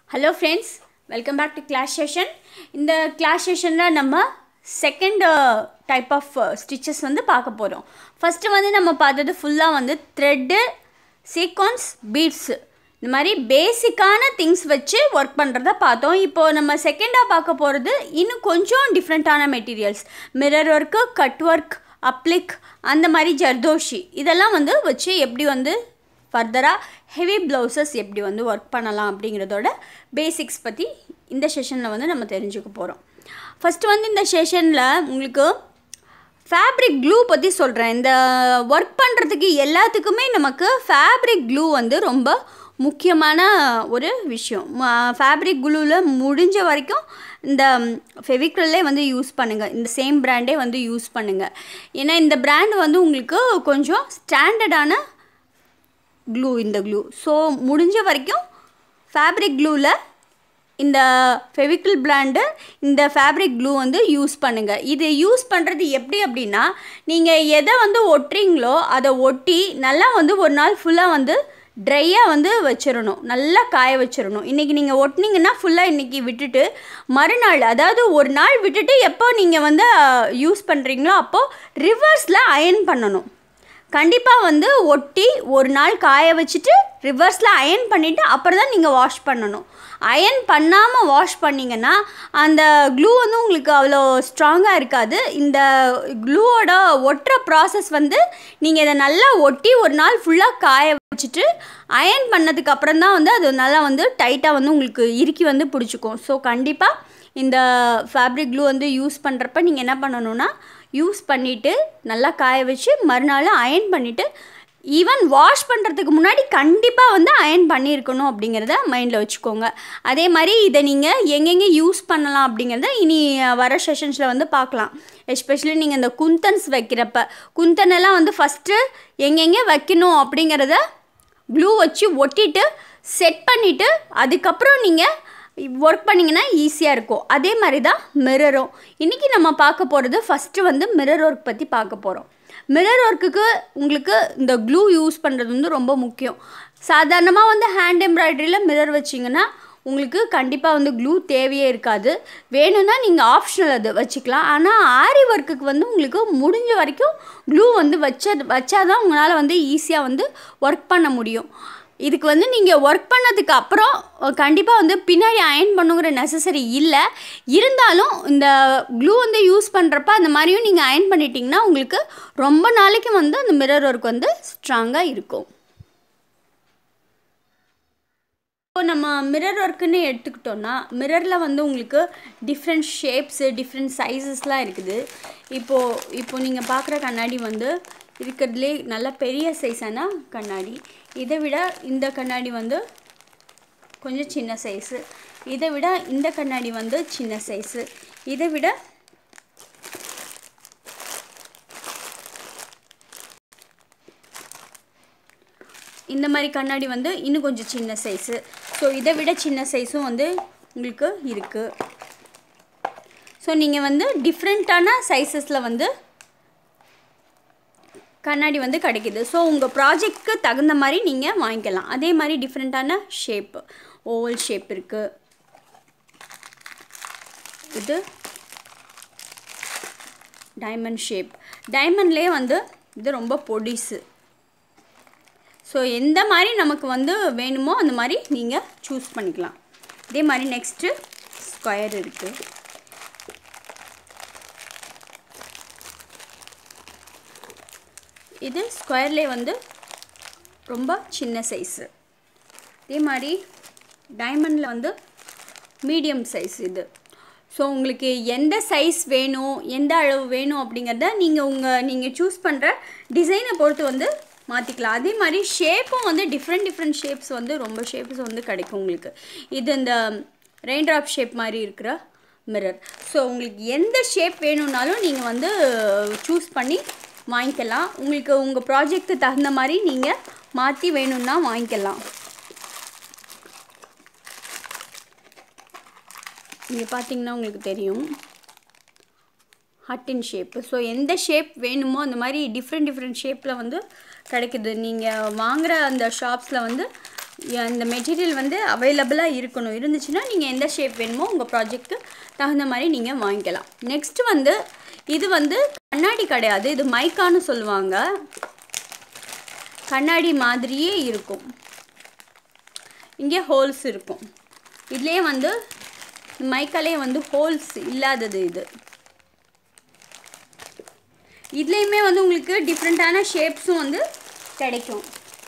hello friends welcome back to class session இந்த class செஷனில் நம்ம செகண்ட் டைப் ஆஃப் ஸ்டிச்சஸ் வந்து பார்க்க போகிறோம் ஃபஸ்ட்டு வந்து நம்ம பார்த்தது ஃபுல்லாக வந்து த்ரெட்டு சீக்வன்ஸ் பீட்ஸு இந்த மாதிரி பேசிக்கான திங்ஸ் வச்சு ஒர்க் பண்ணுறத பார்த்தோம் இப்போது நம்ம செகண்டாக பார்க்க போகிறது இன்னும் கொஞ்சம் டிஃப்ரெண்ட்டான materials mirror work cut work applique அந்த மாதிரி ஜர்தோஷி இதெல்லாம் வந்து வச்சு எப்படி வந்து ஃபர்தராக ஹெவி ப்ளவுசஸ் எப்படி வந்து ஒர்க் பண்ணலாம் அப்படிங்கிறதோட பேசிக்ஸ் பற்றி இந்த செஷனில் வந்து நம்ம தெரிஞ்சுக்க போகிறோம் ஃபஸ்ட்டு வந்து இந்த செஷனில் உங்களுக்கு ஃபேப்ரிக் க்ளூ பற்றி சொல்கிறேன் இந்த ஒர்க் பண்ணுறதுக்கு எல்லாத்துக்குமே நமக்கு ஃபேப்ரிக் க்ளூ வந்து ரொம்ப முக்கியமான ஒரு விஷயம் ஃபேப்ரிக் க்ளூவில் முடிஞ்ச வரைக்கும் இந்த ஃபெவிக்ரல்லே வந்து யூஸ் பண்ணுங்கள் இந்த சேம் பிராண்டே வந்து யூஸ் பண்ணுங்கள் ஏன்னா இந்த பிராண்ட் வந்து உங்களுக்கு கொஞ்சம் ஸ்டாண்டர்டான க்ளூ இந்த க்ளூ ஸோ முடிஞ்ச வரைக்கும் ஃபேப்ரிக் க்ளூவில் இந்த ஃபெவிக்கிள் பிராண்டு இந்த ஃபேப்ரிக் க்ளூ வந்து யூஸ் பண்ணுங்கள் இது யூஸ் பண்ணுறது எப்படி அப்படின்னா நீங்கள் எதை வந்து ஒட்டுறீங்களோ அதை ஒட்டி நல்லா வந்து ஒரு நாள் ஃபுல்லாக வந்து ட்ரையாக வந்து வச்சிடணும் நல்லா காய வச்சிடணும் இன்றைக்கி நீங்கள் ஒட்டினீங்கன்னா ஃபுல்லாக இன்றைக்கி விட்டுட்டு மறுநாள் அதாவது ஒரு நாள் விட்டுட்டு எப்போ நீங்கள் வந்து யூஸ் பண்ணுறீங்களோ அப்போது ரிவர்ஸில் அயன் பண்ணணும் கண்டிப்பாக வந்து ஒட்டி ஒரு நாள் காய வச்சுட்டு ரிவர்ஸில் அயன் பண்ணிவிட்டு அப்புறம் தான் நீங்கள் வாஷ் பண்ணணும் அயன் பண்ணாமல் வாஷ் பண்ணிங்கன்னா அந்த க்ளூ வந்து உங்களுக்கு அவ்வளோ ஸ்ட்ராங்காக இருக்காது இந்த க்ளூவோட ஒட்டுற ப்ராசஸ் வந்து நீங்கள் இதை நல்லா ஒட்டி ஒரு நாள் ஃபுல்லாக காய வச்சுட்டு அயன் பண்ணதுக்கு அப்புறம் தான் வந்து அது நல்லா வந்து டைட்டாக வந்து உங்களுக்கு இறுக்கி வந்து பிடிச்சிக்கும் ஸோ கண்டிப்பாக இந்த ஃபேப்ரிக் க்ளூ வந்து யூஸ் பண்ணுறப்ப நீங்கள் என்ன பண்ணணுன்னா யூஸ் பண்ணிவிட்டு நல்லா காய வச்சு மறுநாள் அயன் பண்ணிவிட்டு ஈவன் வாஷ் பண்ணுறதுக்கு முன்னாடி கண்டிப்பாக வந்து அயன் பண்ணியிருக்கணும் அப்படிங்கிறத மைண்டில் வச்சுக்கோங்க அதே மாதிரி இதை நீங்கள் எங்கெங்கே யூஸ் பண்ணலாம் அப்படிங்கிறத இனி வர செஷன்ஸில் வந்து பார்க்கலாம் எஸ்பெஷலி நீங்கள் இந்த குந்தன்ஸ் வைக்கிறப்ப குந்தனெல்லாம் வந்து ஃபஸ்ட்டு எங்கெங்கே வைக்கணும் அப்படிங்கிறத க்ளூ வச்சு ஒட்டிட்டு செட் பண்ணிவிட்டு அதுக்கப்புறம் நீங்கள் ஒர்க் பண்ணிங்கன்னா ஈஸியாக இருக்கும் அதே மாதிரி தான் மிரரும் இன்றைக்கி நம்ம பார்க்க போகிறது ஃபஸ்ட்டு வந்து மிரர் ஒர்க் பற்றி பார்க்க போகிறோம் மிரர் ஒர்க்குக்கு உங்களுக்கு இந்த க்ளூ யூஸ் பண்ணுறது வந்து ரொம்ப முக்கியம் சாதாரணமாக வந்து ஹேண்ட் எம்ப்ராய்டரியில் மிரர் வச்சிங்கன்னா உங்களுக்கு கண்டிப்பாக வந்து க்ளூ தேவையே இருக்காது வேணும்னா நீங்கள் ஆப்ஷனல் அது வச்சுக்கலாம் ஆனால் ஆரி ஒர்க்குக்கு வந்து உங்களுக்கு முடிஞ்ச வரைக்கும் க்ளூ வந்து வச்ச வச்சாதான் உங்களால் வந்து ஈஸியாக வந்து ஒர்க் பண்ண முடியும் இதுக்கு வந்து நீங்கள் ஒர்க் பண்ணதுக்கு அப்புறம் கண்டிப்பாக வந்து பின்னாடி அயன் பண்ணுங்கிற நெசசரி இல்லை இருந்தாலும் இந்த க்ளூ வந்து யூஸ் பண்ணுறப்ப அந்த மாதிரியும் நீங்கள் அயன் பண்ணிட்டீங்கன்னா உங்களுக்கு ரொம்ப நாளைக்கு வந்து அந்த மிரர் ஒர்க் வந்து ஸ்ட்ராங்காக இருக்கும் இப்போ நம்ம மிரர் ஒர்க்குன்னு எடுத்துக்கிட்டோன்னா மிரரில் வந்து உங்களுக்கு டிஃப்ரெண்ட் ஷேப்ஸு டிஃப்ரெண்ட் சைஸஸ்லாம் இருக்குது இப்போது இப்போ நீங்கள் பார்க்குற கண்ணாடி வந்து இருக்கிறதுலே நல்ல பெரிய சைஸான கண்ணாடி இதை விட இந்த கண்ணாடி வந்து கொஞ்சம் சின்ன சைஸு இதை விட இந்த கண்ணாடி வந்து சின்ன சைஸு இதை விட இந்த மாதிரி கண்ணாடி வந்து இன்னும் கொஞ்சம் சின்ன சைஸு ஸோ இதை விட சின்ன சைஸும் வந்து உங்களுக்கு இருக்குது ஸோ நீங்கள் வந்து டிஃப்ரெண்ட்டான சைஸஸில் வந்து கண்ணாடி வந்து கிடைக்கிது ஸோ உங்கள் ப்ராஜெக்ட்க்கு தகுந்த மாதிரி நீங்கள் வாங்கிக்கலாம் அதே மாதிரி டிஃப்ரெண்ட்டான ஷேப்பு ஓவல் ஷேப் இருக்குது இது டைமண்ட் ஷேப் டைமண்ட்லேயே வந்து இது ரொம்ப பொடிசு ஸோ எந்த மாதிரி நமக்கு வந்து வேணுமோ அந்த மாதிரி நீங்கள் சூஸ் பண்ணிக்கலாம் இதே மாதிரி நெக்ஸ்ட்டு ஸ்கொயர் இருக்குது இது ஸ்கொயர்லேயே வந்து ரொம்ப சின்ன சைஸு இதே மாதிரி டைமண்டில் வந்து மீடியம் சைஸ் இது ஸோ உங்களுக்கு எந்த சைஸ் வேணும் எந்த அளவு வேணும் அப்படிங்கிறத நீங்கள் உங்கள் நீங்கள் சூஸ் பண்ணுற டிசைனை பொறுத்து வந்து மாற்றிக்கலாம் அதே மாதிரி ஷேப்பும் வந்து டிஃப்ரெண்ட் டிஃப்ரெண்ட் ஷேப்ஸ் வந்து ரொம்ப ஷேப்ஸ் வந்து கிடைக்கும் உங்களுக்கு இது இந்த ரெயின் ட்ராப் ஷேப் மாதிரி இருக்கிற மிரர் ஸோ உங்களுக்கு எந்த ஷேப் வேணும்னாலும் நீங்கள் வந்து சூஸ் பண்ணி வாங்கிக்கலாம் உங்களுக்கு உங்கள் ப்ராஜெக்ட்டு தகுந்த மாதிரி நீங்கள் மாற்றி வேணும்னா வாங்கிக்கலாம் இங்கே பார்த்தீங்கன்னா உங்களுக்கு தெரியும் ஹட்டின் ஷேப்பு ஸோ எந்த ஷேப் வேணுமோ அந்த மாதிரி டிஃப்ரெண்ட் டிஃப்ரெண்ட் ஷேப்பில் வந்து கிடைக்குது நீங்கள் வாங்குகிற அந்த ஷாப்ஸில் வந்து இந்த மெட்டீரியல் வந்து அவைலபிளாக இருக்கணும் இருந்துச்சுன்னா நீங்கள் எந்த ஷேப் வேணுமோ உங்கள் ப்ராஜெக்ட்க்கு தகுந்த மாதிரி நீங்கள் வாங்கிக்கலாம் நெக்ஸ்ட் வந்து இது வந்து கண்ணாடி கிடையாது இது மைக்கான்னு சொல்லுவாங்க கண்ணாடி மாதிரியே இருக்கும் இங்கே ஹோல்ஸ் இருக்கும் இதுலேயே வந்து மைக்காலே வந்து ஹோல்ஸ் இல்லாதது இது இதுலேயுமே வந்து உங்களுக்கு டிஃப்ரெண்ட்டான ஷேப்ஸும் வந்து கிடைக்கும்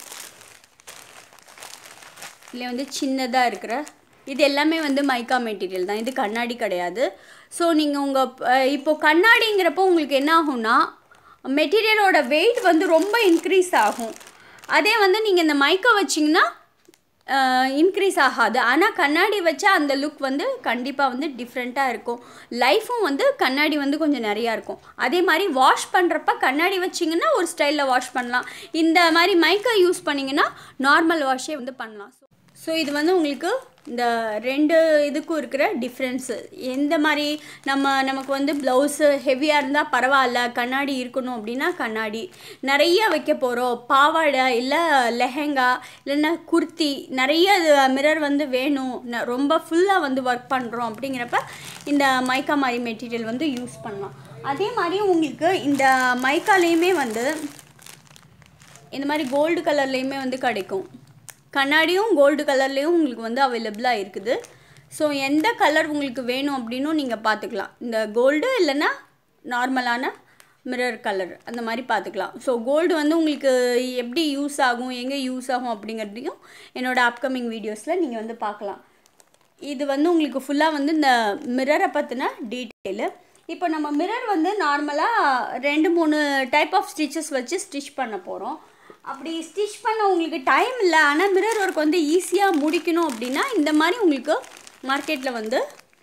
இதில் வந்து சின்னதாக இருக்கிற இது எல்லாமே வந்து மைக்கா மெட்டீரியல் தான் இது கண்ணாடி கிடையாது ஸோ நீங்கள் உங்கள் இப்போ கண்ணாடிங்கிறப்போ உங்களுக்கு என்ன ஆகும்னா மெட்டீரியலோட வெயிட் வந்து ரொம்ப இன்க்ரீஸ் ஆகும் அதே வந்து நீங்கள் இந்த மைக்கா வச்சிங்கன்னா இன்க்ரீஸ் ஆகாது ஆனால் கண்ணாடி வச்சா அந்த லுக் வந்து கண்டிப்பாக வந்து டிஃப்ரெண்ட்டாக இருக்கும் லைஃப்பும் வந்து கண்ணாடி வந்து கொஞ்சம் நிறையா இருக்கும் அதே மாதிரி வாஷ் பண்ணுறப்ப கண்ணாடி வச்சிங்கன்னா ஒரு ஸ்டைலில் வாஷ் பண்ணலாம் இந்த மாதிரி மைக்கை யூஸ் பண்ணிங்கன்னா நார்மல் வாஷே வந்து பண்ணலாம் ஸோ இது வந்து உங்களுக்கு இந்த ரெண்டு இதுக்கும் இருக்கிற டிஃப்ரென்ஸு எந்த மாதிரி நம்ம நமக்கு வந்து ப்ளவுஸு ஹெவியாக இருந்தால் பரவாயில்ல கண்ணாடி இருக்கணும் அப்படின்னா கண்ணாடி நிறைய வைக்க போகிறோம் பாவாடை இல்லை லெஹெங்கா இல்லைன்னா குர்த்தி நிறைய மிரர் வந்து வேணும் ந- ரொம்ப ஃபுல்லாக வந்து ஒர்க் பண்ணுறோம் அப்படிங்கிறப்ப இந்த மைக்கா மாதிரி மெட்டீரியல் வந்து யூஸ் பண்ணலாம் அதே மாதிரி உங்களுக்கு இந்த மைக்காலேயுமே வந்து இந்த மாதிரி கோல்டு கலர்லேயுமே வந்து கிடைக்கும் கண்ணாடியும் கோல்டு கலர்லேயும் உங்களுக்கு வந்து அவைலபிளாக இருக்குது ஸோ எந்த கலர் உங்களுக்கு வேணும் அப்படின்னும் நீங்கள் பார்த்துக்கலாம் இந்த கோல்டு இல்லைன்னா நார்மலான மிரர் கலர் அந்த மாதிரி பார்த்துக்கலாம் ஸோ கோல்டு வந்து உங்களுக்கு எப்படி யூஸ் ஆகும் எங்கே யூஸ் ஆகும் அப்படிங்கிறதையும் என்னோடய அப்கமிங் வீடியோஸில் நீங்கள் வந்து பார்க்கலாம் இது வந்து உங்களுக்கு ஃபுல்லாக வந்து இந்த மிரரை பற்றின டீட்டெயிலு இப்போ நம்ம மிரர் வந்து நார்மலாக ரெண்டு மூணு டைப் ஆஃப் ஸ்டிச்சஸ் வச்சு ஸ்டிச் பண்ண போகிறோம் அப்படி ஸ்டிச் பண்ண உங்களுக்கு டைம் இல்லை ஆனால் மிரர் ஒர்க் வந்து ஈஸியாக முடிக்கணும் அப்படின்னா இந்த மாதிரி உங்களுக்கு மார்க்கெட்டில் வந்து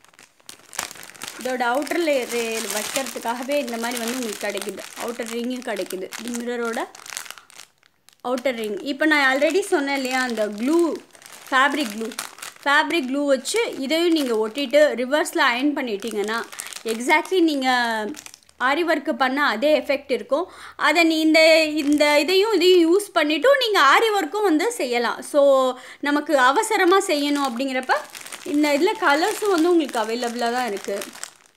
இதோட அவுட்டர் லேயர் வைக்கிறதுக்காகவே இந்த மாதிரி வந்து உங்களுக்கு கிடைக்குது அவுட்டர் ரிங்கும் கிடைக்குது மிரரோட அவுட்டர் ரிங் இப்போ நான் ஆல்ரெடி சொன்னேன் இல்லையா அந்த glue fabric glue fabric glue வச்சு இதையும் நீங்கள் ஒட்டிட்டு ரிவர்ஸில் அயன் பண்ணிட்டீங்கன்னா எக்ஸாக்ட்லி நீங்கள் ஆரி ஒர்க்கு பண்ண அதே எஃபெக்ட் இருக்கும் அதை நீ இந்த இந்த இதையும் இதையும் யூஸ் பண்ணிவிட்டும் நீங்கள் ஆரி ஒர்க்கும் வந்து செய்யலாம் ஸோ நமக்கு அவசரமாக செய்யணும் அப்படிங்கிறப்ப இந்த இதில் கலர்ஸும் வந்து உங்களுக்கு அவைலபிளாக தான் இருக்குது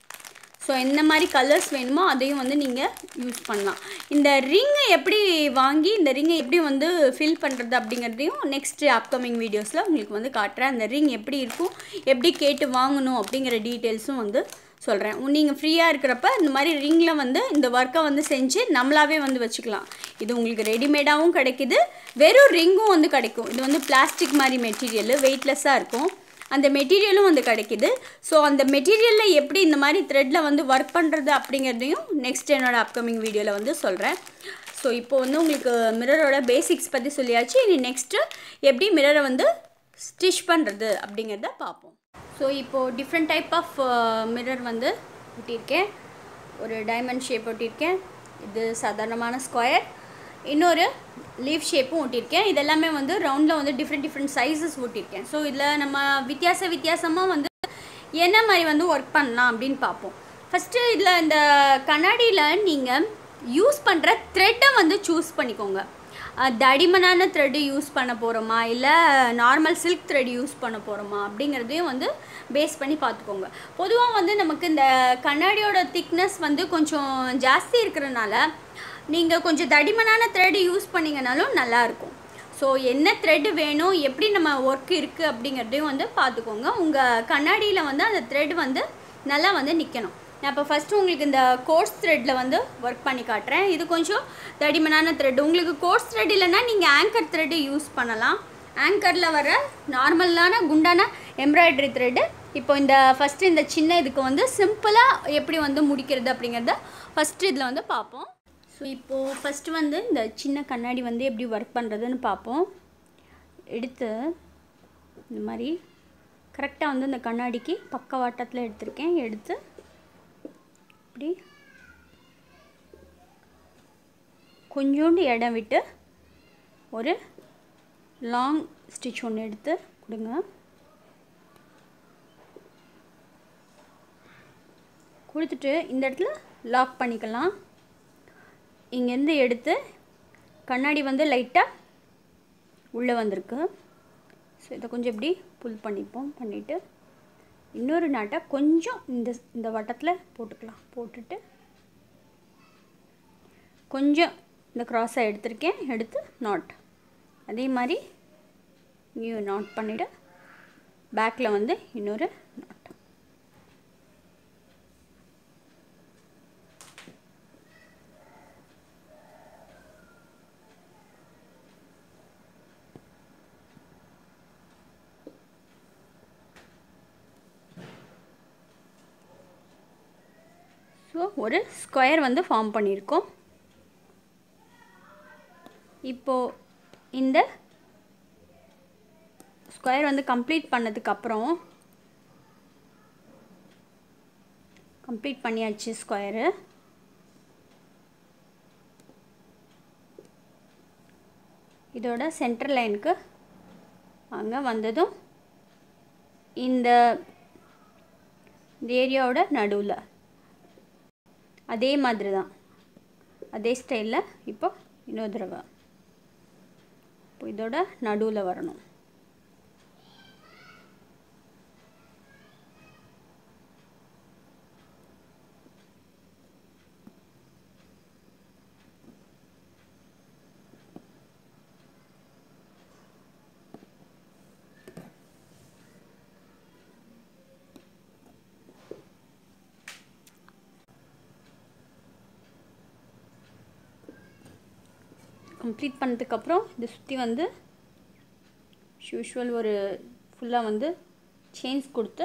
ஸோ எந்த மாதிரி கலர்ஸ் வேணுமோ அதையும் வந்து நீங்கள் யூஸ் பண்ணலாம் இந்த ரிங்கை எப்படி வாங்கி இந்த ரிங்கை எப்படி வந்து ஃபில் பண்ணுறது அப்படிங்கிறதையும் நெக்ஸ்ட் அப்கமிங் வீடியோஸில் உங்களுக்கு வந்து காட்டுறேன் அந்த ரிங் எப்படி இருக்கும் எப்படி கேட்டு வாங்கணும் அப்படிங்கிற டீட்டெயில்ஸும் வந்து சொல்கிறேன் நீங்கள் ஃப்ரீயாக இருக்கிறப்ப இந்த மாதிரி ரிங்கில் வந்து இந்த ஒர்க்கை வந்து செஞ்சு நம்மளாவே வந்து வச்சுக்கலாம் இது உங்களுக்கு ரெடிமேடாகவும் கிடைக்குது வெறும் ரிங்கும் வந்து கிடைக்கும் இது வந்து பிளாஸ்டிக் மாதிரி மெட்டீரியல் வெயிட்லெஸ்ஸாக இருக்கும் அந்த மெட்டீரியலும் வந்து கிடைக்குது ஸோ அந்த மெட்டீரியலில் எப்படி இந்த மாதிரி த்ரெட்டில் வந்து ஒர்க் பண்ணுறது அப்படிங்கிறதையும் நெக்ஸ்ட் என்னோட அப்கமிங் வீடியோவில் வந்து சொல்கிறேன் ஸோ இப்போ வந்து உங்களுக்கு மிரரோட பேசிக்ஸ் பற்றி சொல்லியாச்சு இனி நெக்ஸ்ட்டு எப்படி மிரரை வந்து ஸ்டிச் பண்ணுறது அப்படிங்கிறத பார்ப்போம் ஸோ இப்போது டிஃப்ரெண்ட் டைப் ஆஃப் மிரர் வந்து ஒட்டியிருக்கேன் ஒரு டைமண்ட் ஷேப் ஒட்டியிருக்கேன் இது சாதாரணமான ஸ்கொயர் இன்னொரு லீஃப் ஷேப்பும் ஒட்டியிருக்கேன் இதெல்லாமே வந்து ரவுண்டில் வந்து டிஃப்ரெண்ட் டிஃப்ரெண்ட் சைஸஸ் ஒட்டியிருக்கேன் ஸோ இதில் நம்ம வித்தியாச வித்தியாசமாக வந்து என்ன மாதிரி வந்து ஒர்க் பண்ணலாம் அப்படின்னு பார்ப்போம் ஃபஸ்ட்டு இதில் இந்த கண்ணாடியில் நீங்கள் யூஸ் பண்ணுற த்ரெட்டை வந்து சூஸ் பண்ணிக்கோங்க அஹ் தடிமனான த்ரெட்டு யூஸ் பண்ண போகிறோமா இல்லை நார்மல் சில்க் த்ரெட் யூஸ் பண்ண போகிறோமா அப்படிங்கிறதையும் வந்து பேஸ் பண்ணி பார்த்துக்கோங்க பொதுவாக வந்து நமக்கு இந்த கண்ணாடியோட திக்னஸ் வந்து கொஞ்சம் ஜாஸ்தி இருக்கிறனால நீங்கள் கொஞ்சம் தடிமனான த்ரெட் யூஸ் பண்ணிங்கனாலும் நல்லாயிருக்கும் ஸோ என்ன த்ரெட் வேணும் எப்படி நம்ம ஒர்க் இருக்குது அப்படிங்கிறதையும் வந்து பார்த்துக்கோங்க உங்கள் கண்ணாடியில் வந்து அந்த த்ரெட் வந்து நல்லா வந்து நிற்கணும் நான் இப்போ ஃபஸ்ட்டு உங்களுக்கு இந்த கோர்ஸ் த்ரெட்டில் வந்து ஒர்க் பண்ணி காட்டுறேன் இது கொஞ்சம் தடிமனான த்ரெட் உங்களுக்கு கோர்ஸ் த்ரெட் இல்லைன்னா நீங்கள் ஆங்கர் த்ரெட்டு யூஸ் பண்ணலாம் ஆங்கரில் வர நார்மலான குண்டான எம்ப்ராய்டரி த்ரெட்டு இப்போ இந்த ஃபஸ்ட்டு இந்த சின்ன இதுக்கு வந்து சிம்பிளாக எப்படி வந்து முடிக்கிறது அப்படிங்கிறத ஃபஸ்ட்டு இதில் வந்து பார்ப்போம் ஸோ இப்போது ஃபஸ்ட்டு வந்து இந்த சின்ன கண்ணாடி வந்து எப்படி ஒர்க் பண்ணுறதுன்னு பார்ப்போம் எடுத்து இந்த மாதிரி கரெக்டாக வந்து இந்த கண்ணாடிக்கு பக்கவாட்டத்தில் எடுத்திருக்கேன் எடுத்து இப்படி கொஞ்சோண்டு இடம் விட்டு ஒரு லாங் ஸ்டிச் ஒன்று எடுத்து கொடுங்க கொடுத்துட்டு இந்த இடத்துல லாக் பண்ணிக்கலாம் இங்கேருந்து எடுத்து கண்ணாடி வந்து லைட்டாக உள்ளே வந்திருக்கு ஸோ இதை கொஞ்சம் இப்படி புல் பண்ணிப்போம் பண்ணிவிட்டு இன்னொரு நாட்டை கொஞ்சம் இந்த இந்த வட்டத்தில் போட்டுக்கலாம் போட்டுட்டு கொஞ்சம் இந்த க்ராஸை எடுத்திருக்கேன் எடுத்து நாட் அதே மாதிரி நியூ நாட் பண்ணிவிட்டு பேக்கில் வந்து இன்னொரு நாட் ஸோ ஒரு ஸ்கொயர் வந்து ஃபார்ம் பண்ணியிருக்கோம் இப்போது இந்த ஸ்கொயர் வந்து கம்ப்ளீட் பண்ணதுக்கப்புறம் கம்ப்ளீட் பண்ணியாச்சு ஸ்கொயரு இதோட சென்டர் லைனுக்கு அங்கே வந்ததும் இந்த இந்த ஏரியாவோட நடுவில் அதே மாதிரி தான் அதே ஸ்டைலில் இப்போ இன்னொரு தடவை இப்போ இதோட நடுவில் வரணும் கம்ப்ளீட் பண்ணதுக்கப்புறம் இதை சுற்றி வந்து யூஷுவல் ஒரு ஃபுல்லாக வந்து செயின்ஸ் கொடுத்து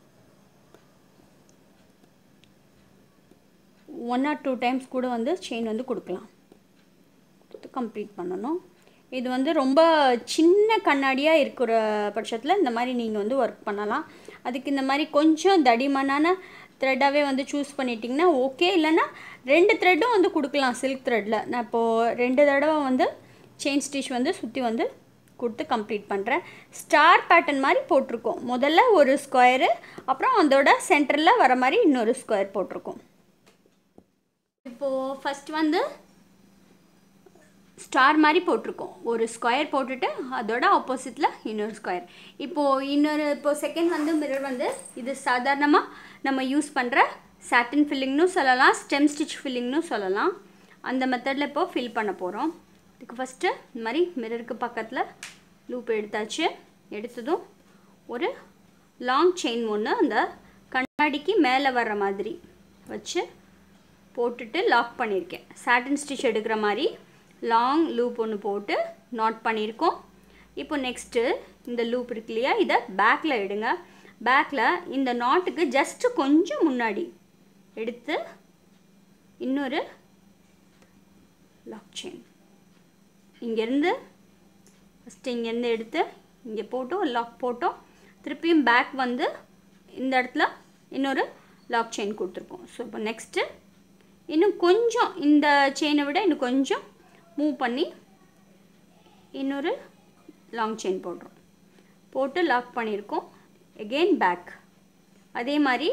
ஒன் ஆர் டூ டைம்ஸ் கூட வந்து செயின் வந்து கொடுக்கலாம் கொடுத்து கம்ப்ளீட் பண்ணணும் இது வந்து ரொம்ப சின்ன கண்ணாடியாக இருக்கிற பட்சத்தில் இந்த மாதிரி நீங்கள் வந்து ஒர்க் பண்ணலாம் அதுக்கு இந்த மாதிரி கொஞ்சம் தடிமனான த்ரெட்டாகவே வந்து சூஸ் பண்ணிட்டிங்கன்னா ஓகே இல்லைன்னா ரெண்டு த்ரெட்டும் வந்து கொடுக்கலாம் சில்க் த்ரெட்டில் நான் இப்போது ரெண்டு தடவை வந்து செயின் ஸ்டிச் வந்து சுற்றி வந்து கொடுத்து கம்ப்ளீட் பண்ணுறேன் ஸ்டார் பேட்டர்ன் மாதிரி போட்டிருக்கோம் முதல்ல ஒரு ஸ்கொயரு அப்புறம் அதோட சென்டரில் வர மாதிரி இன்னொரு ஸ்கொயர் போட்டிருக்கோம் இப்போது ஃபஸ்ட் வந்து ஸ்டார் மாதிரி போட்டிருக்கோம் ஒரு ஸ்கொயர் போட்டுட்டு அதோட ஆப்போசிட்டில் இன்னொரு ஸ்கொயர் இப்போது இன்னொரு இப்போது செகண்ட் வந்து மிரர் வந்து இது சாதாரணமாக நம்ம யூஸ் பண்ணுற சாட்டின் ஃபில்லிங்னு சொல்லலாம் ஸ்டெம் ஸ்டிச் ஃபில்லிங்னு சொல்லலாம் அந்த மெத்தடில் இப்போது ஃபில் பண்ண போகிறோம் இதுக்கு ஃபஸ்ட்டு இந்த மாதிரி மிரருக்கு பக்கத்தில் லூப் எடுத்தாச்சு எடுத்ததும் ஒரு லாங் செயின் ஒன்று அந்த கண்ணாடிக்கு மேலே வர்ற மாதிரி வச்சு போட்டுட்டு லாக் பண்ணியிருக்கேன் சாட்டின் ஸ்டிச் எடுக்கிற மாதிரி லாங் லூப் ஒன்று போட்டு நாட் பண்ணியிருக்கோம் இப்போ நெக்ஸ்ட்டு இந்த லூப் இருக்கு இல்லையா இதை பேக்கில் எடுங்க பேக்கில் இந்த நாட்டுக்கு ஜஸ்ட்டு கொஞ்சம் முன்னாடி எடுத்து இன்னொரு லாக் செயின் இங்கேருந்து ஃபஸ்ட்டு இங்கேருந்து எடுத்து இங்கே போட்டு ஒரு லாக் போட்டோம் திருப்பியும் பேக் வந்து இந்த இடத்துல இன்னொரு லாக் செயின் கொடுத்துருக்கோம் ஸோ இப்போ நெக்ஸ்ட்டு இன்னும் கொஞ்சம் இந்த செயினை விட இன்னும் கொஞ்சம் மூவ் பண்ணி இன்னொரு லாங் செயின் போடுறோம் போட்டு லாக் பண்ணியிருக்கோம் எகெயின் பேக் அதே மாதிரி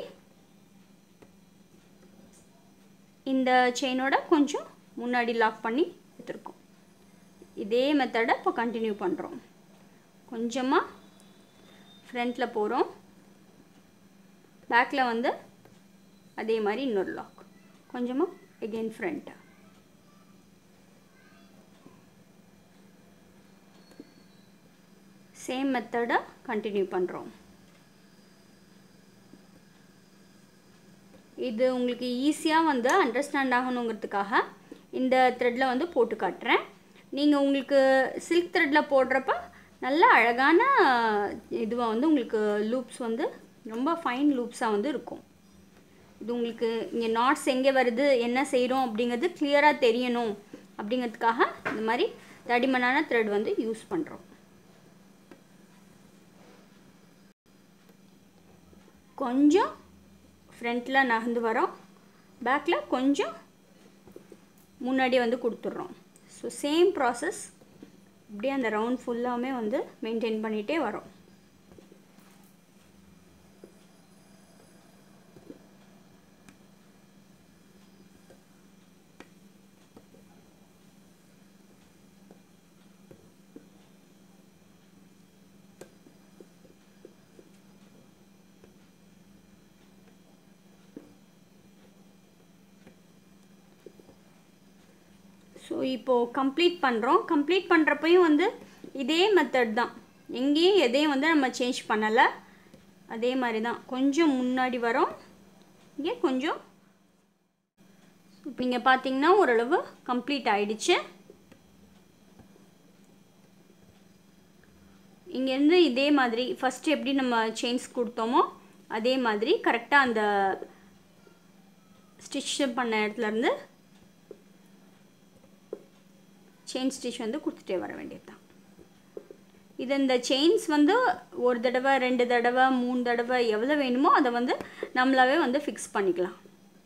இந்த செயினோட கொஞ்சம் முன்னாடி லாக் பண்ணி எடுத்துருக்கோம் இதே மெத்தடை இப்போ கண்டினியூ பண்ணுறோம் கொஞ்சமாக ஃப்ரண்ட்டில் போகிறோம் பேக்கில் வந்து அதே மாதிரி இன்னொரு லாக் கொஞ்சமாக எகெயின் ஃப்ரண்ட்டு சேம் மெத்தடை கண்டினியூ பண்ணுறோம் இது உங்களுக்கு ஈஸியாக வந்து அண்டர்ஸ்டாண்ட் ஆகணுங்கிறதுக்காக இந்த த்ரெட்டில் வந்து போட்டு காட்டுறேன் நீங்கள் உங்களுக்கு சில்க் த்ரெட்டில் போடுறப்ப நல்ல அழகான இதுவாக வந்து உங்களுக்கு லூப்ஸ் வந்து ரொம்ப ஃபைன் லூப்ஸாக வந்து இருக்கும் இது உங்களுக்கு இங்கே நாட்ஸ் எங்கே வருது என்ன செய்கிறோம் அப்படிங்கிறது கிளியராக தெரியணும் அப்படிங்கிறதுக்காக இந்த மாதிரி தடிமனான த்ரெட் வந்து யூஸ் பண்ணுறோம் கொஞ்சம் ஃப்ரண்ட்டில் நகர்ந்து வரோம் பேக்கில் கொஞ்சம் முன்னாடி வந்து கொடுத்துட்றோம் ஸோ சேம் ப்ராசஸ் அப்படியே அந்த ரவுண்ட் ஃபுல்லாமே வந்து மெயின்டைன் பண்ணிகிட்டே வரோம் இப்போது கம்ப்ளீட் பண்ணுறோம் கம்ப்ளீட் பண்ணுறப்பையும் வந்து இதே மெத்தட் தான் எங்கேயும் எதையும் வந்து நம்ம சேஞ்ச் பண்ணலை அதே மாதிரி தான் கொஞ்சம் முன்னாடி வரோம் இங்கே கொஞ்சம் இப்போ இங்கே பார்த்தீங்கன்னா ஓரளவு கம்ப்ளீட் ஆயிடுச்சு இங்கேருந்து இதே மாதிரி ஃபஸ்ட்டு எப்படி நம்ம செயின்ஸ் கொடுத்தோமோ அதே மாதிரி கரெக்டாக அந்த ஸ்டிச் பண்ண இடத்துலேருந்து செயின் ஸ்டிச் வந்து கொடுத்துட்டே வர வேண்டியது தான் இது இந்த செயின்ஸ் வந்து ஒரு தடவை ரெண்டு தடவை மூணு தடவை எவ்வளோ வேணுமோ அதை வந்து நம்மளாவே வந்து ஃபிக்ஸ் பண்ணிக்கலாம்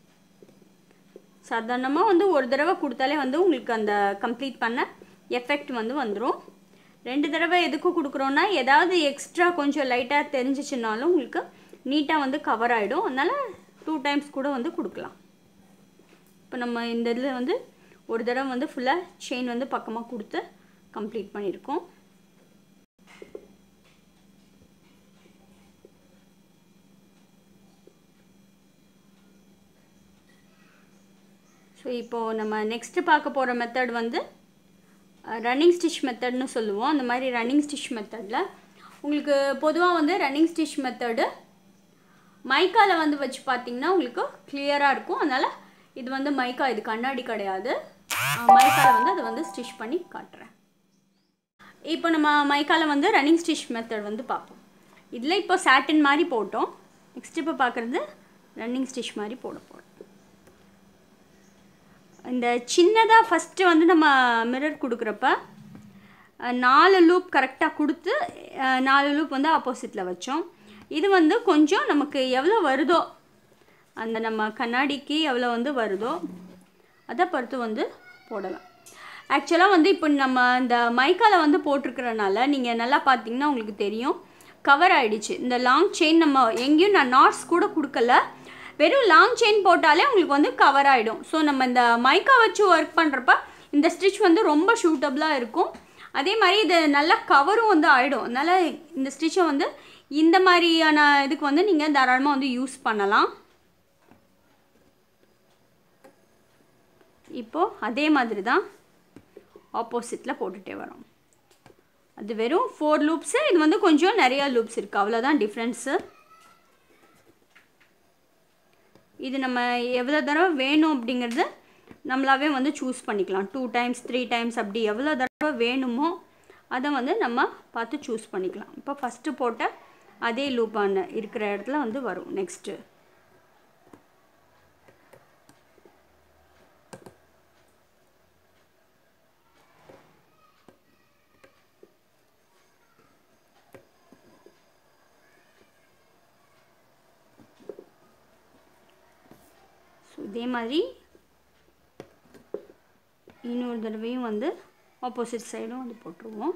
சாதாரணமாக வந்து ஒரு தடவை கொடுத்தாலே வந்து உங்களுக்கு அந்த கம்ப்ளீட் பண்ண எஃபெக்ட் வந்து வந்துடும் ரெண்டு தடவை எதுக்கு கொடுக்குறோன்னா ஏதாவது எக்ஸ்ட்ரா கொஞ்சம் லைட்டாக தெரிஞ்சிச்சுனாலும் உங்களுக்கு நீட்டாக வந்து கவர் ஆகிடும் அதனால் டூ டைம்ஸ் கூட வந்து கொடுக்கலாம் இப்போ நம்ம இந்த இதில் வந்து ஒரு தடவை வந்து ஃபுல்லாக செயின் வந்து பக்கமாக கொடுத்து கம்ப்ளீட் பண்ணியிருக்கோம் ஸோ இப்போது நம்ம நெக்ஸ்ட்டு பார்க்க போகிற மெத்தட் வந்து ரன்னிங் ஸ்டிச் மெத்தட்னு சொல்லுவோம் அந்த மாதிரி ரன்னிங் ஸ்டிச் மெத்தடில் உங்களுக்கு பொதுவாக வந்து ரன்னிங் ஸ்டிச் மெத்தடு மைக்காவில் வந்து வச்சு பார்த்தீங்கன்னா உங்களுக்கு கிளியராக இருக்கும் அதனால் இது வந்து மைக்கா இது கண்ணாடி கிடையாது மைக்காவில் வந்து அதை வந்து ஸ்டிச் பண்ணி காட்டுறேன் இப்போ நம்ம மைக்காவில் வந்து ரன்னிங் ஸ்டிச் மெத்தட் வந்து பார்ப்போம் இதில் இப்போ சாட்டின் மாதிரி போட்டோம் நெக்ஸ்ட் இப்போ பார்க்குறது ரன்னிங் ஸ்டிச் மாதிரி போட போகிறோம் இந்த சின்னதாக ஃபஸ்ட்டு வந்து நம்ம மிரர் கொடுக்குறப்ப நாலு லூப் கரெக்டாக கொடுத்து நாலு லூப் வந்து ஆப்போசிட்டில் வச்சோம் இது வந்து கொஞ்சம் நமக்கு எவ்வளோ வருதோ அந்த நம்ம கண்ணாடிக்கு எவ்வளோ வந்து வருதோ அதை பொறுத்து வந்து போடலாம் ஆக்சுவலாக வந்து இப்போ நம்ம இந்த மைக்காவில் வந்து போட்டிருக்கிறனால நீங்கள் நல்லா பார்த்தீங்கன்னா உங்களுக்கு தெரியும் கவர் ஆகிடுச்சு இந்த லாங் செயின் நம்ம எங்கேயும் நான் நாட்ஸ் கூட கொடுக்கல வெறும் லாங் செயின் போட்டாலே உங்களுக்கு வந்து கவர் ஆகிடும் ஸோ நம்ம இந்த மைக்கா வச்சு ஒர்க் பண்ணுறப்ப இந்த ஸ்டிச் வந்து ரொம்ப சூட்டபுளாக இருக்கும் அதே மாதிரி இது நல்லா கவரும் வந்து ஆகிடும் அதனால் இந்த ஸ்டிச்சை வந்து இந்த மாதிரியான இதுக்கு வந்து நீங்கள் தாராளமாக வந்து யூஸ் பண்ணலாம் இப்போது அதே மாதிரி தான் ஆப்போசிட்டில் போட்டுகிட்டே வரோம் அது வெறும் ஃபோர் லூப்ஸு இது வந்து கொஞ்சம் நிறையா லூப்ஸ் இருக்குது அவ்வளோதான் டிஃப்ரென்ஸு இது நம்ம எவ்வளோ தடவை வேணும் அப்படிங்கிறது நம்மளாவே வந்து சூஸ் பண்ணிக்கலாம் டூ டைம்ஸ் த்ரீ டைம்ஸ் அப்படி எவ்வளோ தடவை வேணுமோ அதை வந்து நம்ம பார்த்து சூஸ் பண்ணிக்கலாம் இப்போ ஃபஸ்ட்டு போட்ட அதே லூப்பான இருக்கிற இடத்துல வந்து வரும் நெக்ஸ்ட்டு ஸோ இதே மாதிரி இன்னொரு தடவையும் வந்து ஆப்போசிட் சைடும் வந்து போட்டுருவோம்